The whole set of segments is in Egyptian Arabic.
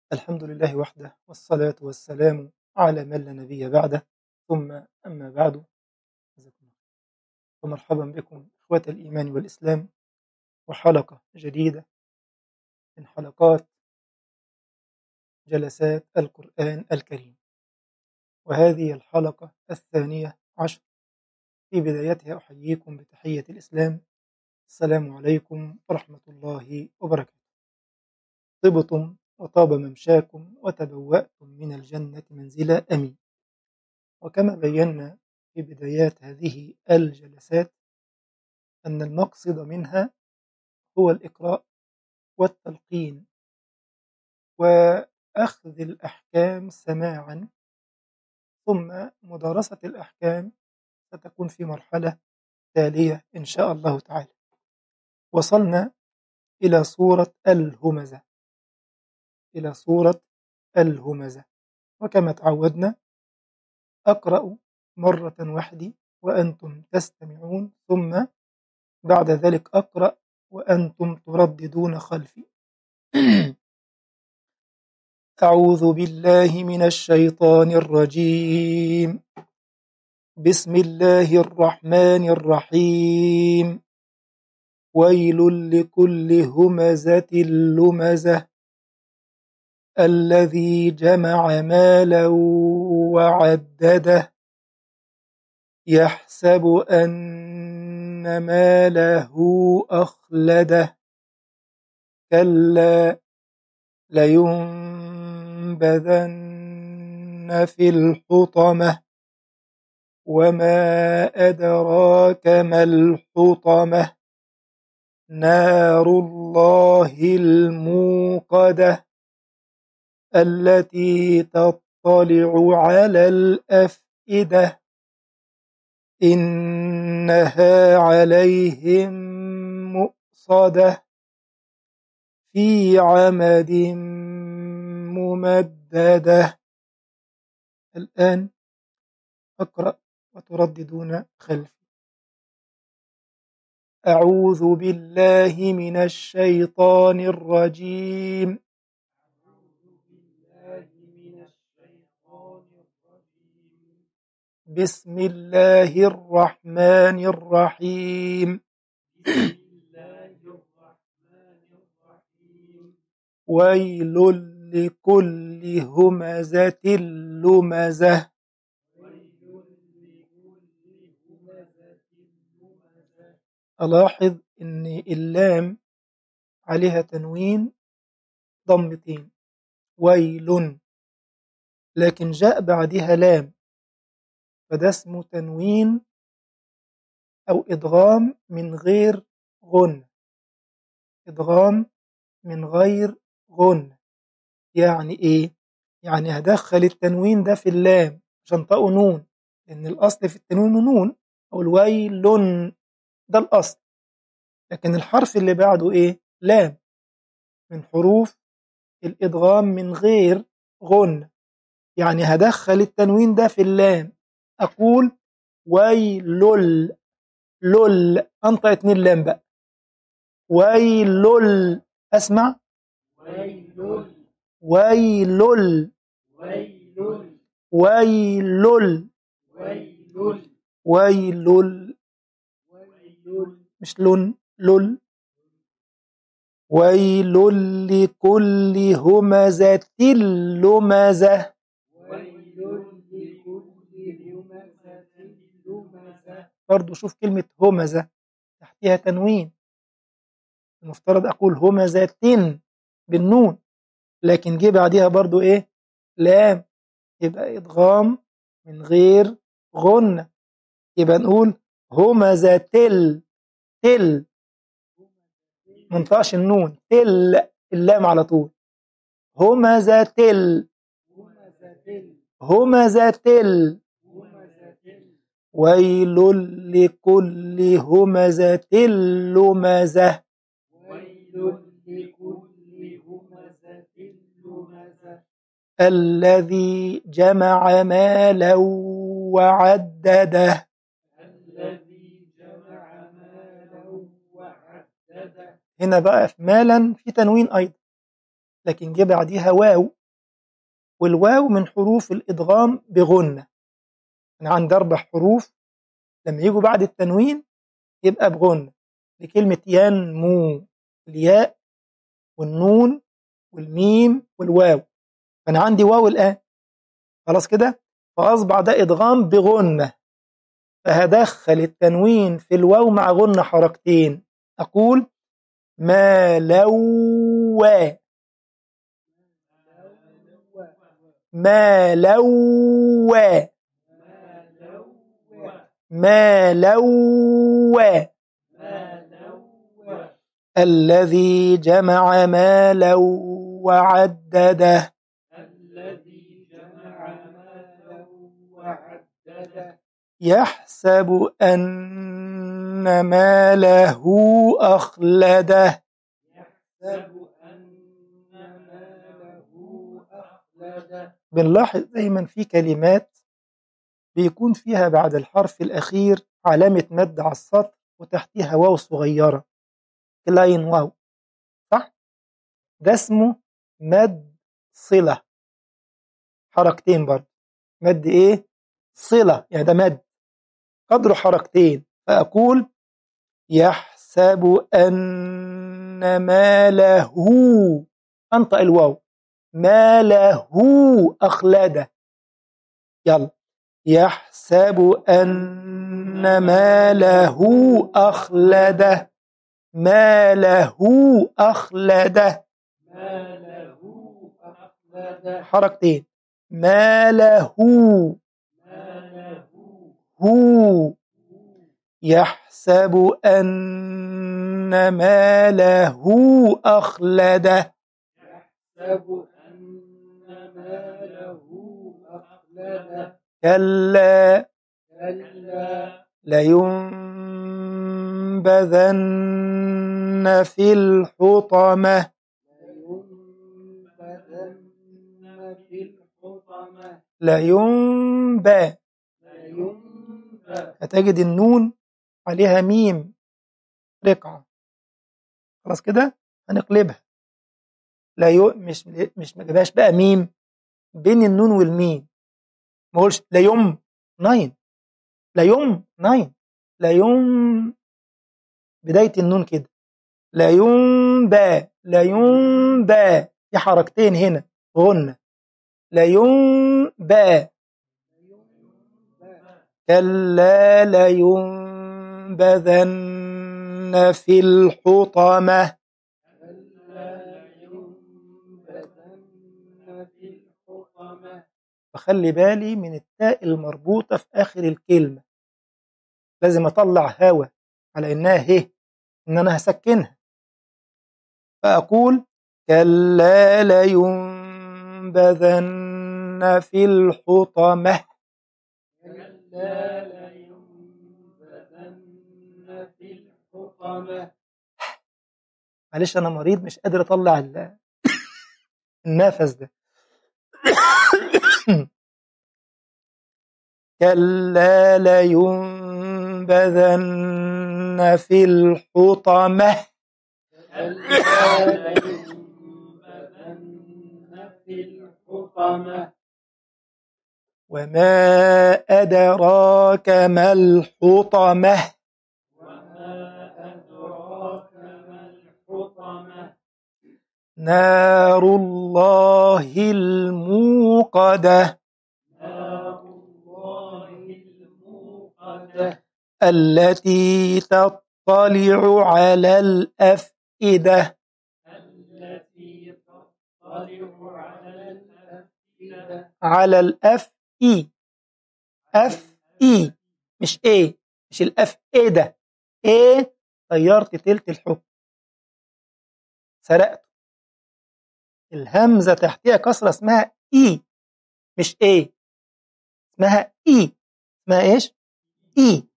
الحمد لله وحده والصلاة والسلام على من لا نبي بعده ثم أما بعد ومرحبا بكم إخوة الإيمان والإسلام وحلقة جديدة من حلقات جلسات القرآن الكريم وهذه الحلقة الثانية عشر في بدايتها أحييكم بتحية الإسلام السلام عليكم ورحمة الله وبركاته طبتم وطاب ممشاكم وتبوأتم من الجنة منزلا أمين وكما بينا في بدايات هذه الجلسات أن المقصد منها هو الإقراء والتلقين وأخذ الأحكام سماعا ثم مدارسة الأحكام ستكون في مرحلة تالية إن شاء الله تعالى وصلنا إلى صورة الهمزة إلى صورة الهمزة وكما تعودنا أقرأ مرة واحدة وأنتم تستمعون ثم بعد ذلك أقرأ وأنتم ترددون خلفي أعوذ بالله من الشيطان الرجيم بسم الله الرحمن الرحيم ويل لكل همزة لمزة الذي جمع مالا وعدده يحسب أن ماله أخلده كلا لينبذن في الحطمة وما أدراك ما الحطمة نار الله الموقدة التي تطلع على الأفئدة إنها عليهم مؤصدة في عمد ممددة الآن أقرأ وترددون خلفي أعوذ بالله من الشيطان الرجيم بسم الله الرحمن الرحيم ويل لكل همزة لمزة ألاحظ أن اللام عليها تنوين ضمتين ويل لكن جاء بعدها لام فده اسمه تنوين أو إدغام من غير غن إدغام من غير غن يعني إيه؟ يعني هدخل التنوين ده في اللام عشان طقه نون لأن الأصل في التنوين نون أو الويل ده الأصل لكن الحرف اللي بعده إيه؟ لام من حروف الإدغام من غير غن يعني هدخل التنوين ده في اللام أقول ويلل لل أنطق اتنين لام بقى ويلل أسمع ويل ويلل ويل ويلل ويل ويلل ويل مش لن لل ويل لكل همزة لمزة ويل لكل همزة لمزة برضو شوف كلمة همزة تحتها تنوين المفترض أقول همزة بالنون لكن جه بعديها برضو إيه لام يبقى إدغام من غير غنة يبقى نقول همزة تل تل منطقش النون تل اللام على طول همزة تل همزة همزة تل همزة ويل لكل همزة لمزة ويل لكل همزة لمزة الذي جمع مالا وعدده الذي جمع مالا وعدده هنا بقى في مالا في تنوين أيضا لكن جه بعديها واو والواو من حروف الإدغام بغنة أنا عندي أربع حروف لما يجوا بعد التنوين يبقى بغنة لكلمة ينمو الياء والنون والميم والواو فأنا عندي واو الآن خلاص كده فأصبح ده إدغام بغنة فهدخل التنوين في الواو مع غنة حركتين أقول ما لو ما لو ما لو ما لو ما لو الذي جمع مالا وعدده الذي جمع مالا وعدده يحسب أن ماله أخلده يحسب أن ماله أخلده بنلاحظ دايما في كلمات بيكون فيها بعد الحرف الأخير علامة مد على السطر وتحتها واو صغيرة كلاين واو صح؟ ده اسمه مد صلة حركتين برضه مد إيه؟ صلة يعني ده مد قدره حركتين فأقول يحسب أن ماله أنطق الواو ماله أخلده يلا يحسب أن ماله أخلده ماله أخلده ماله أخلده حركتين ماله ماله هو يحسب أن ماله أخلده يحسب أن ماله أخلده كلا كلا لينبذن في الحطمة لينبذن في الحطمة لينبى لينبذ هتجد النون عليها ميم رقعة خلاص كده هنقلبها لا يو مش مش ما جابهاش بقى ميم بين النون والميم ما اقولش لا يوم ناين لا يوم ناين لا يوم بداية النون كده لا ينبى لا ينبى في حركتين هنا غنة لا ينبى كلا لينبذن في الحطمة كلا لينبذن في الحطمة فخلي بالي من التاء المربوطة في آخر الكلمة لازم أطلع هوا على إنها هي إن أنا هسكنها فأقول كلا لينبذن في الحطمة كلا لينبذن في الحطمة معلش أنا مريض مش قادر أطلع ال- النفس ده كلا لينبذن في الحطمة كلا لينبذن في الحطمة وما أدراك ما الحطمة وما أدراك ما الحطمة نار الله الموقدة نار الله الموقدة التي تطلع على الأفئدة التي تطلع على الأفئدة على الأفئ أفئ مش إيه مش الأفئدة إيه طيرت تلت الحكم سرقت الهمزة تحتها كسرة اسمها إي مش إيه اسمها إي اسمها إيش إي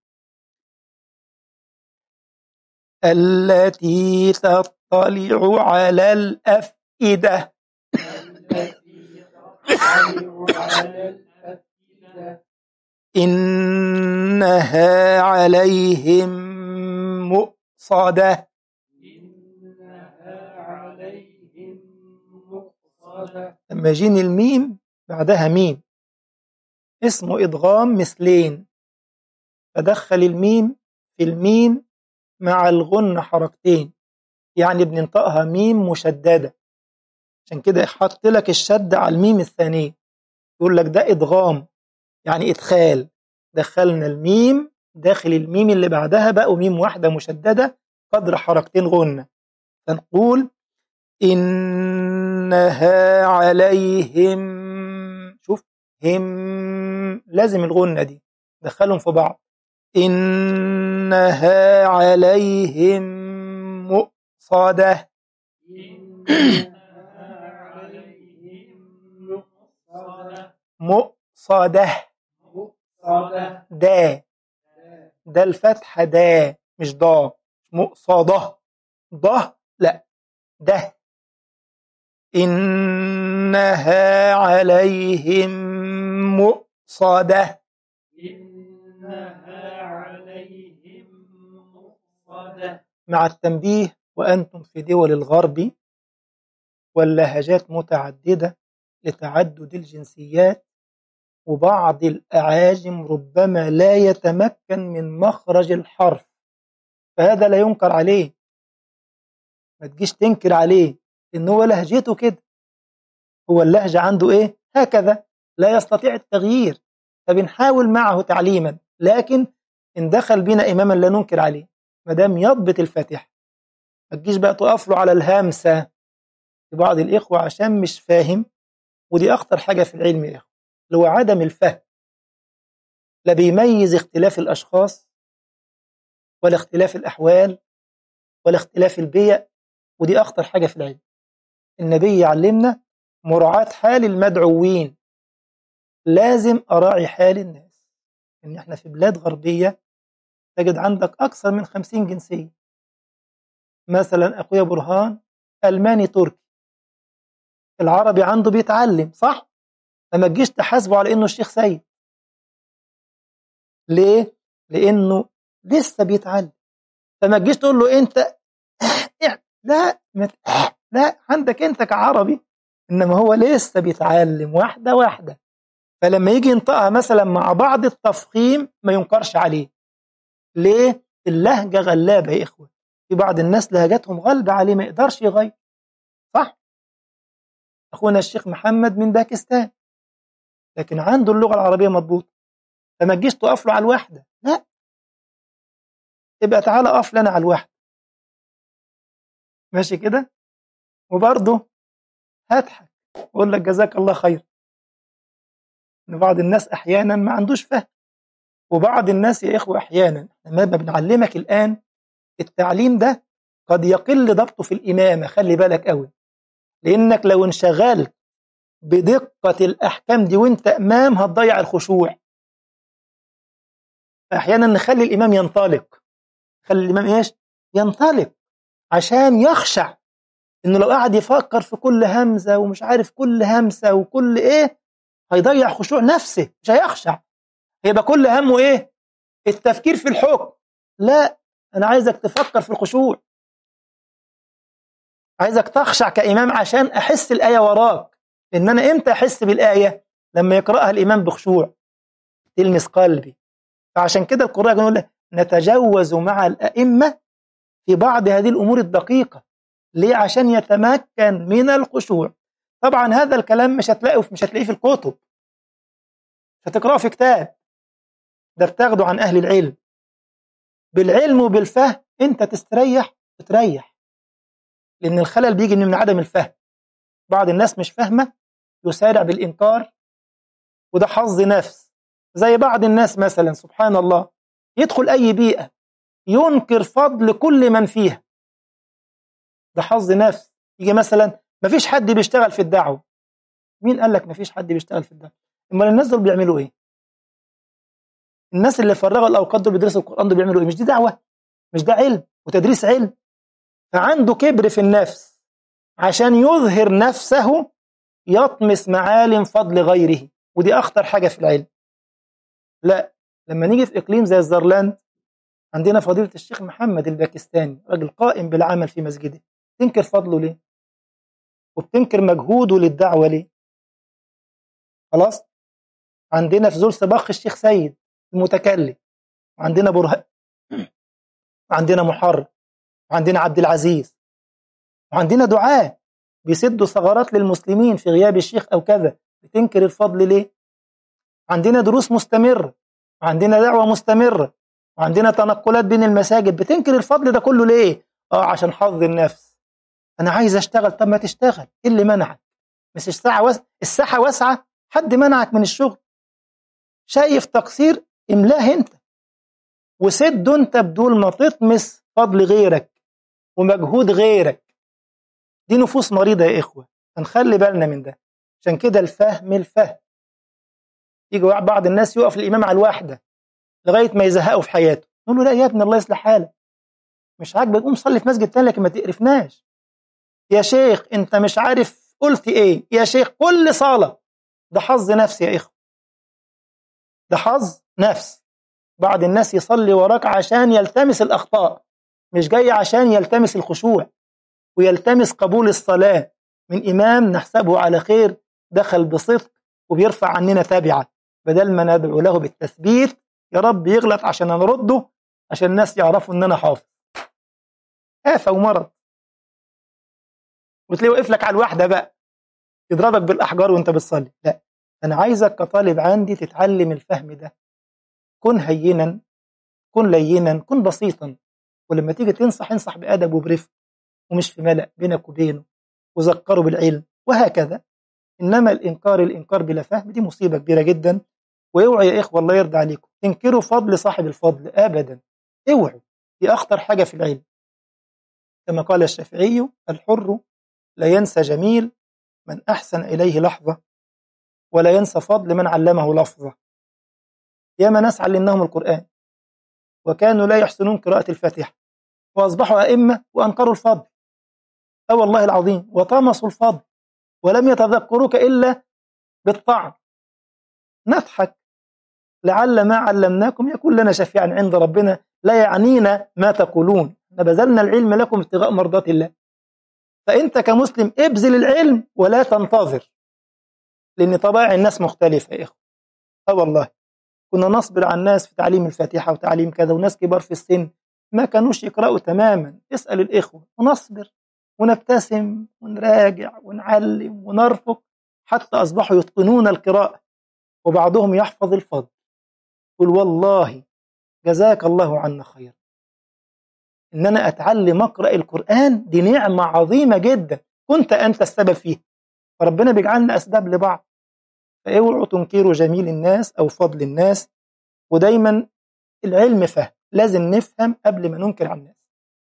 التي تطلع على الأفئدة التي تطلع على الأفئدة إنها عليهم مؤصدة إنها عليهم صاد لما يجيني الميم بعدها ميم اسمه إدغام مثلين فدخل الميم في الميم مع الغنة حركتين يعني بننطقها ميم مشددة عشان كده حط لك الشد على الميم الثانية يقول لك ده إدغام يعني إدخال دخلنا الميم داخل الميم اللي بعدها بقوا ميم واحدة مشددة قدر حركتين غنة فنقول إنها عليهم شوف هم لازم الغنة دي دخلهم في بعض إنها عليهم مؤصدة إنها عليهم مؤصدة مؤصدة مؤصدة دا ده الفتحة دا مش ضا مؤصدة ضه لا ده إنها عليهم مؤصدة إنها عليهم مؤصدة مع التنبيه وأنتم في دول الغرب واللهجات متعددة لتعدد الجنسيات وبعض الأعاجم ربما لا يتمكن من مخرج الحرف فهذا لا ينكر عليه ما تجيش تنكر عليه إن هو لهجته كده هو اللهجة عنده إيه هكذا لا يستطيع التغيير فبنحاول معه تعليما لكن إن دخل بنا إماما لا ننكر عليه ما دام يضبط الفاتحة ما تجيش بقى تقف له على الهامسة في بعض الإخوة عشان مش فاهم ودي أخطر حاجة في العلم يا إخوة اللي هو عدم الفهم لا بيميز اختلاف الأشخاص ولا اختلاف الأحوال ولا اختلاف البيئة ودي أخطر حاجة في العلم النبي يعلمنا مراعاة حال المدعوين لازم أراعي حال الناس إن إحنا في بلاد غربية تجد عندك أكثر من خمسين جنسية مثلا أخويا برهان ألماني تركي العربي عنده بيتعلم صح؟ فما تجيش تحاسبه على إنه الشيخ سيد ليه؟ لأنه لسه بيتعلم فما تجيش تقول له أنت لا مت... لا عندك أنت كعربي إنما هو لسه بيتعلم واحدة واحدة فلما يجي ينطقها مثلا مع بعض التفخيم ما ينكرش عليه ليه؟ اللهجة غلابة يا إخوة في بعض الناس لهجتهم غالبة عليه ما يقدرش يغير صح؟ أخونا الشيخ محمد من باكستان لكن عنده اللغة العربية مضبوطة فما تجيش تقف له على الواحدة لا يبقى تعالى اقف لنا على الواحدة ماشي كده وبرضه هضحك واقول لك جزاك الله خير ان بعض الناس احيانا ما عندوش فهم وبعض الناس يا اخوه احيانا لما بنعلمك الان التعليم ده قد يقل ضبطه في الامامه خلي بالك قوي لانك لو انشغلت بدقه الاحكام دي وانت امام هتضيع الخشوع احيانا نخلي الامام ينطلق خلي الامام ايش ينطلق عشان يخشع انه لو قعد يفكر في كل همزه ومش عارف كل همسه وكل ايه هيضيع خشوع نفسه مش هيخشع هيبقى كل همه ايه التفكير في الحكم لا انا عايزك تفكر في الخشوع عايزك تخشع كامام عشان احس الايه وراك ان انا امتى احس بالايه لما يقراها الامام بخشوع تلمس قلبي فعشان كده القراء يقول نتجوز مع الائمه في بعض هذه الامور الدقيقه ليه عشان يتمكن من الخشوع طبعا هذا الكلام مش هتلاقيه مش هتلاقيه في الكتب مش هتقراه في كتاب ده بتاخده عن اهل العلم بالعلم وبالفهم انت تستريح تتريح لان الخلل بيجي من عدم الفهم بعض الناس مش فاهمه يسارع بالانكار وده حظ نفس زي بعض الناس مثلا سبحان الله يدخل اي بيئه ينكر فضل كل من فيها ده حظ نفس يجي مثلا ما فيش حد بيشتغل في الدعوه مين قال لك ما فيش حد بيشتغل في الدعوه امال الناس دول بيعملوا ايه الناس اللي فرغوا الاوقات دول بيدرسوا القران دول بيعملوا ايه مش دي دعوه مش ده علم وتدريس علم فعنده كبر في النفس عشان يظهر نفسه يطمس معالم فضل غيره ودي اخطر حاجه في العلم لا لما نيجي في اقليم زي الزرلاند عندنا فضيله الشيخ محمد الباكستاني راجل قائم بالعمل في مسجده تنكر فضله ليه وبتنكر مجهوده للدعوة ليه خلاص عندنا في زول سباق الشيخ سيد المتكلم وعندنا برهان وعندنا محرر وعندنا عبد العزيز وعندنا دعاة بيسدوا ثغرات للمسلمين في غياب الشيخ أو كذا بتنكر الفضل ليه عندنا دروس مستمرة وعندنا دعوة مستمرة وعندنا تنقلات بين المساجد بتنكر الفضل ده كله ليه اه عشان حظ النفس انا عايز اشتغل طب ما تشتغل ايه اللي منعك مش الساعة وس... الساحة واسعة حد منعك من الشغل شايف تقصير املاه انت وسده انت بدون ما تطمس فضل غيرك ومجهود غيرك دي نفوس مريضة يا إخوة فنخلي بالنا من ده عشان كده الفهم الفهم يجي بعض الناس يقف الإمام على الواحدة لغاية ما يزهقه في حياته نقول له لا يا ابني الله يصلح حالك مش عاجبك قوم صلي في مسجد تاني لكن ما تقرفناش يا شيخ انت مش عارف قلت ايه يا شيخ كل صلاة ده حظ نفس يا إخوة ده حظ نفس بعض الناس يصلي وراك عشان يلتمس الأخطاء مش جاي عشان يلتمس الخشوع ويلتمس قبول الصلاة من إمام نحسبه على خير دخل بصدق وبيرفع عننا تابعة بدل ما ندعو له بالتثبيت يا رب يغلط عشان نرده عشان الناس يعرفوا ان انا حافظ آفة ومرض وتلاقيه واقف لك على الواحدة بقى يضربك بالأحجار وانت بتصلي لا أنا عايزك كطالب عندي تتعلم الفهم ده كن هينا كن لينا كن بسيطا ولما تيجي تنصح انصح بأدب وبرفق ومش في ملأ بينك وبينه وذكره بالعلم وهكذا إنما الإنكار الإنكار بلا فهم دي مصيبة كبيرة جدا واوعوا يا إخوة الله يرضى عليكم تنكروا فضل صاحب الفضل أبدا اوعوا دي أخطر حاجة في العلم كما قال الشافعي الحر لا ينسى جميل من أحسن إليه لحظة ولا ينسى فضل من علمه لفظة ياما ناس علمناهم القرآن وكانوا لا يحسنون قراءة الفاتحة وأصبحوا أئمة وأنكروا الفضل أه والله العظيم وطمسوا الفضل ولم يتذكروك إلا بالطعن نضحك لعل ما علمناكم يكون لنا شفيعا عند ربنا لا يعنينا ما تقولون بذلنا العلم لكم ابتغاء مرضات الله فأنت كمسلم ابذل العلم ولا تنتظر لأن طبائع الناس مختلفة يا إخوة أه والله كنا نصبر على الناس في تعليم الفاتحة وتعليم كذا وناس كبار في السن ما كانوش يقرأوا تماما اسأل الإخوة ونصبر ونبتسم ونراجع ونعلم ونرفق حتى أصبحوا يتقنون القراءة وبعضهم يحفظ الفضل قل والله جزاك الله عنا خير إن أنا أتعلم أقرأ القرآن دي نعمة عظيمة جدا كنت أنت السبب فيها فربنا بيجعلنا أسباب لبعض فاوعوا تنكروا جميل الناس أو فضل الناس ودايما العلم فهم لازم نفهم قبل ما ننكر على الناس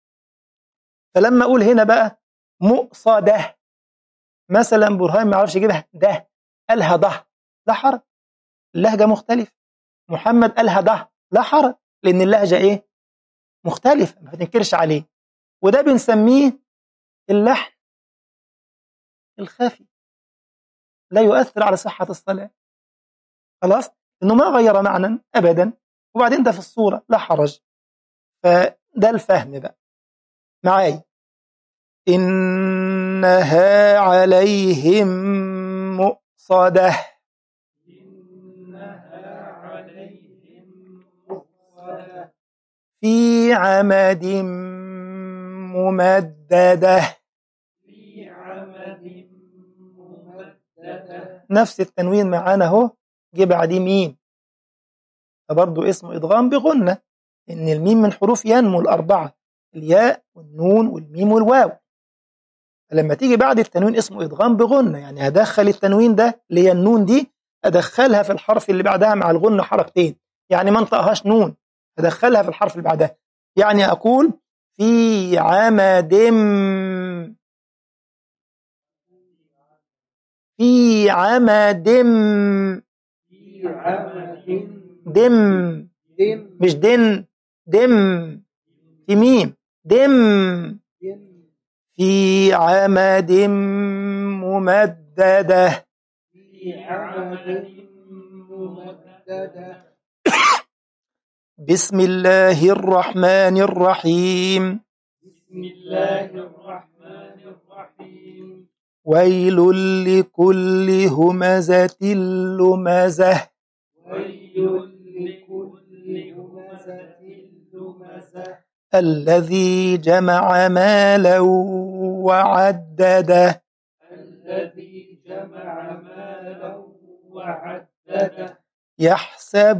فلما أقول هنا بقى مؤصده مثلا برهان ما يعرفش يجيبها ده قالها ده لا حرج اللهجة مختلفة محمد قالها ده لا حرج لأن اللهجة إيه مختلفة ما تنكرش عليه وده بنسميه اللحن الخفي لا يؤثر على صحة الصلاة خلاص إنه ما غير معنى أبدا وبعدين ده في الصورة لا حرج فده الفهم بقى معاي إنها عليهم مؤصدة إنها عليهم مؤصدة في عمد ممددة في عمد ممددة نفس التنوين معانا اهو جه بعديه ميم فبرضه اسمه إدغام بغنة إن الميم من حروف ينمو الأربعة الياء والنون والميم والواو لما تيجي بعد التنوين اسمه إدغام بغنة يعني هدخل التنوين ده اللي هي النون دي أدخلها في الحرف اللي بعدها مع الغنة حركتين يعني ما انطقهاش نون أدخلها في الحرف اللي بعدها يعني أقول في عمد في عمد في عمد دم دم مش دن دم في ميم دم دم في عمد ممددة في عمد ممددة بسم الله الرحمن الرحيم بسم الله الرحمن الرحيم ويل لكل همزة لمزة ويل لكل همزة لمزة الذي جمع مالا وعدده الذي جمع مالا وعدده يحسب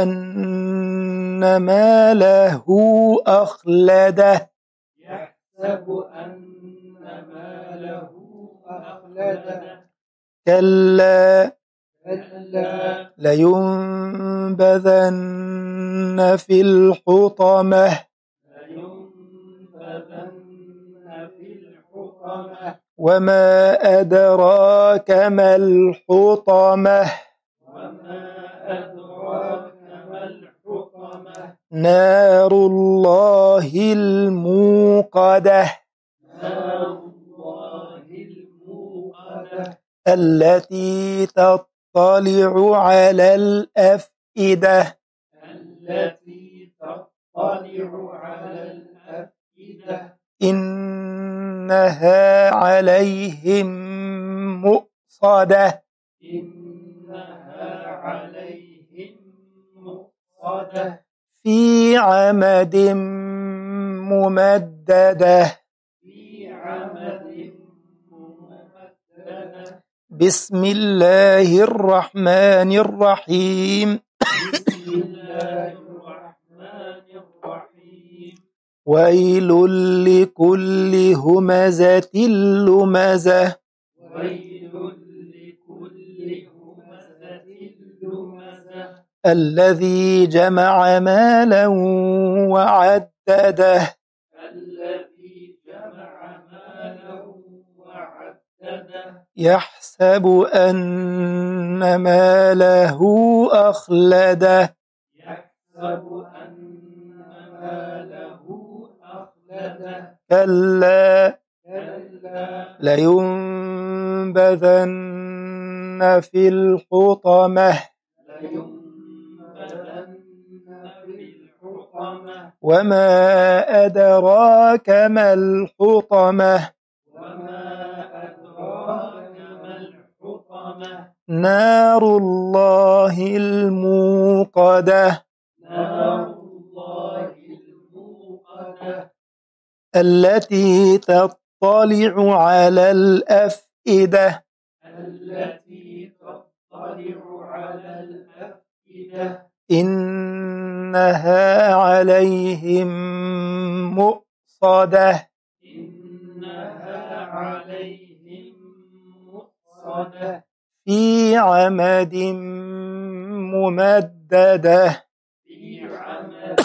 أن ماله أخلده يحسب أن ماله أخلده كلا كلا لينبذن في الحطمة لينبذن في الحطمة وما أدراك ما الحطمة وما أدراك ما الحطمة نار الله الموقدة نار الله الموقدة التي تطلع على الأفئدة التي تطلع على الأفئدة إنها عليهم مؤصدة إنها عليهم مؤصدة في عمد ممددة في عمد ممددة بسم الله الرحمن الرحيم بسم الله الرحمن الرحيم ويل لكل همزة لمزة ويل لكل همزة لمزة الذي جمع مالا وعدده الذي جمع مالا وعدده يحسب أن ماله أخلده يحسب أن ماله أخلده كلا كلا لينبذن في الحطمة لينبذن في الحطمة وما أدراك ما الحطمة وما أدراك ما الحطمة نار الله الموقدة نار الله الموقدة التي تطلع على الأفئدة التي تطلع على الأفئدة إنها عليهم مؤصدة إنها عليهم مؤصدة في عمد ممددة في عمد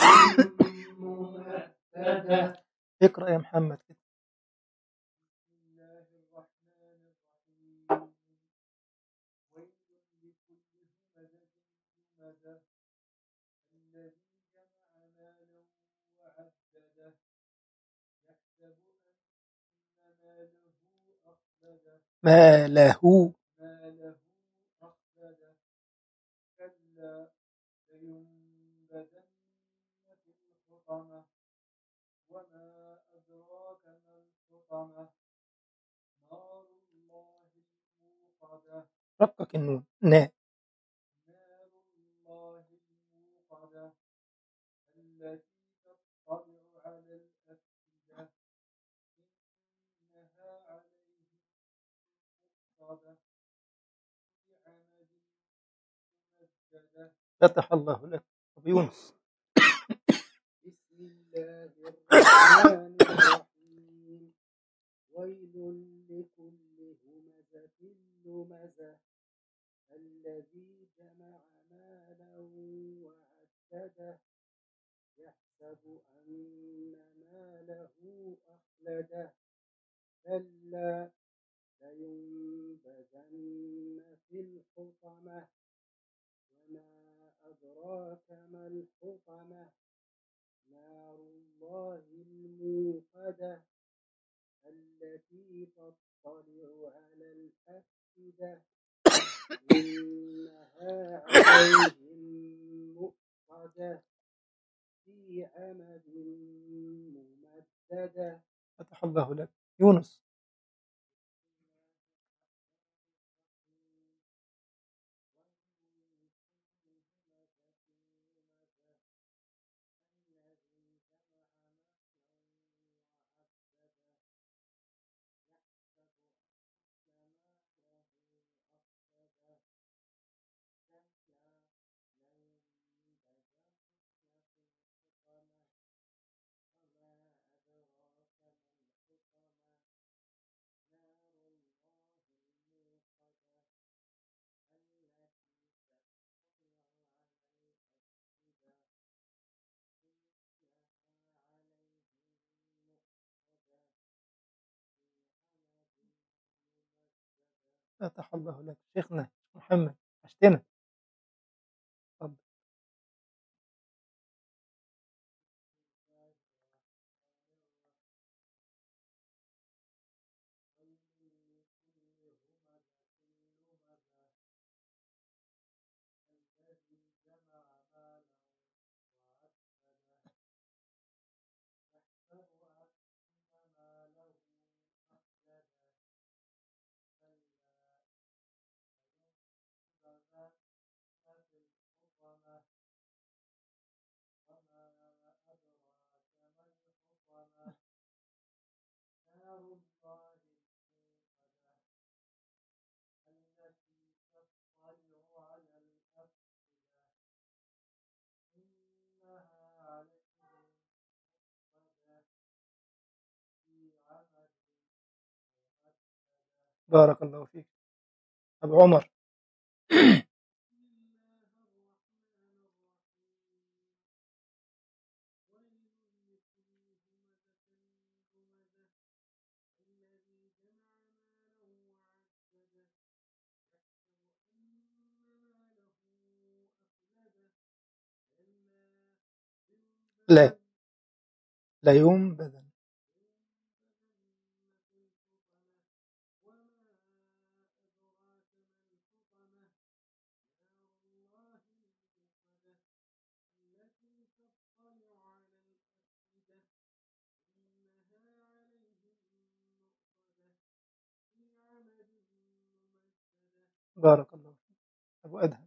ممددة اقرأ يا محمد كده بسم الله الرحمن الرحيم ويل لكل همزة همزة الذي جمع مالا وعدده يحسب أن ماله أخلده ما له ماله أخلده كلا لينبذن في الحطمة وما أدراك ما الحطمة نار الله الموقدة رقق النون نا نار الله الموقدة التي تطلع على الأفئدة إنها عليهم مؤصدة في عمد ممددة فتح الله لك أبو يونس بسم الله الرحمن الرحيم ويل لكل همزة لمزة الذي جمع مالا وعدده يحسب أن ماله أخلده كلا لينبذن في الحطمة وما أدراك ما الحطمة نار الله الموقدة التي تطلع على الأفئدة إنها عليهم مؤصدة في عمد ممددة فتح الله لك يونس فتح الله لك شيخنا محمد عشتنا اتفضل بارك الله فيك أبو عمر لا لا ينبذن بارك الله فيك أبو أدهم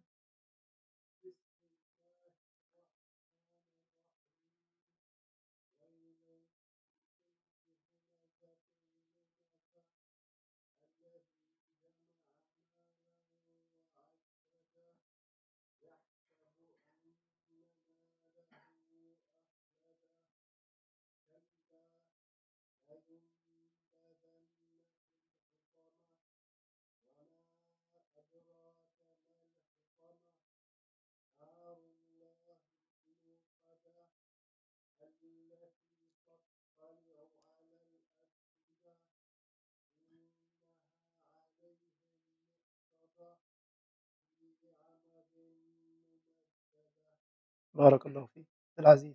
بارك الله فيك العزيز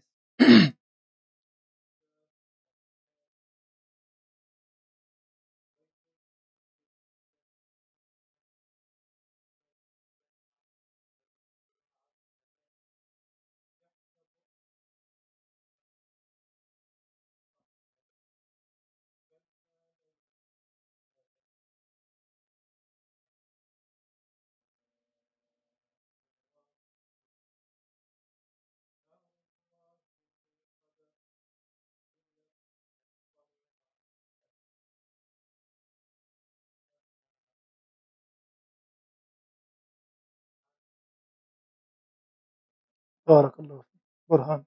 بارك الله فيك برهان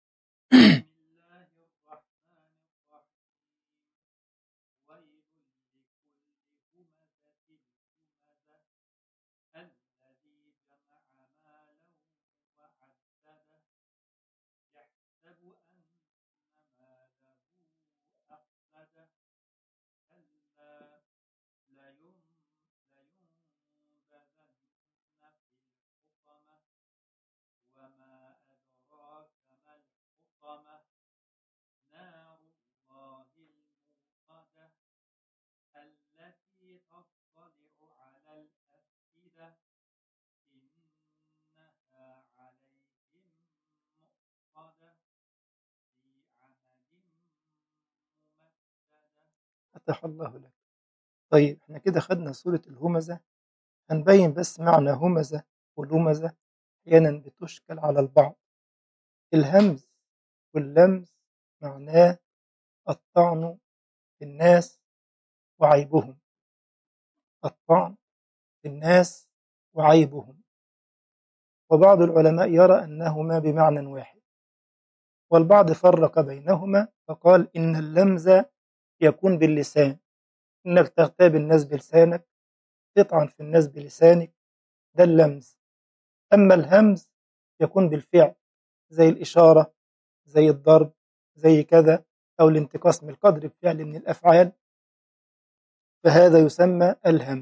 فتح الله لك طيب احنا كده خدنا سورة الهمزة هنبين بس معنى همزة والهمزة أحيانا بتشكل على البعض الهمز واللمز معناه الطعن في الناس وعيبهم الطعن في الناس وعيبهم وبعض العلماء يرى أنهما بمعنى واحد والبعض فرق بينهما فقال إن اللمز يكون باللسان إنك تغتاب الناس بلسانك تطعن في الناس بلسانك ده اللمز أما الهمز يكون بالفعل زي الإشارة زي الضرب زي كذا أو الانتقاص من القدر بفعل من الأفعال فهذا يسمى الهمز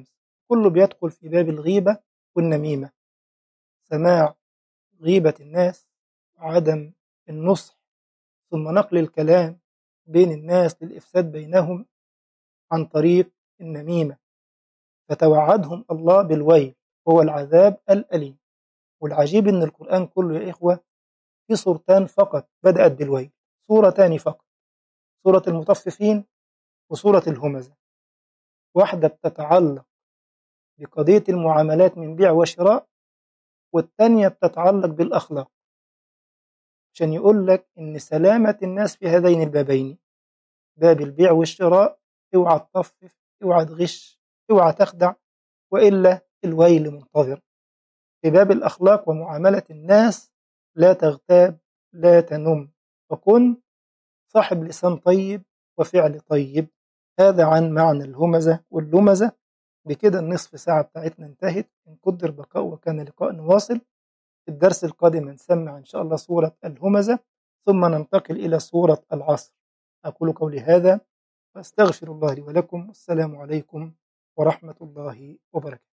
كله بيدخل في باب الغيبة والنميمة سماع غيبة الناس وعدم النصح ثم نقل الكلام بين الناس للإفساد بينهم عن طريق النميمة فتوعدهم الله بالويل هو العذاب الأليم والعجيب أن القرآن كله يا إخوة في صورتان فقط بدأت بالويل صورتان فقط سورة المطففين وسورة الهمزة واحدة بتتعلق بقضية المعاملات من بيع وشراء والتانية بتتعلق بالأخلاق عشان يقول لك إن سلامة الناس في هذين البابين باب البيع والشراء اوعى تطفف اوعى تغش اوعى تخدع وإلا الويل منتظر في باب الأخلاق ومعاملة الناس لا تغتاب لا تنم وكن صاحب لسان طيب وفعل طيب هذا عن معنى الهمزة واللمزة بكده النصف ساعة بتاعتنا انتهت إن قدر بقاء وكان لقاء واصل في الدرس القادم نسمع إن شاء الله سورة الهمزة ثم ننتقل إلى سورة العصر أقول قولي هذا وأستغفر الله لي ولكم والسلام عليكم ورحمة الله وبركاته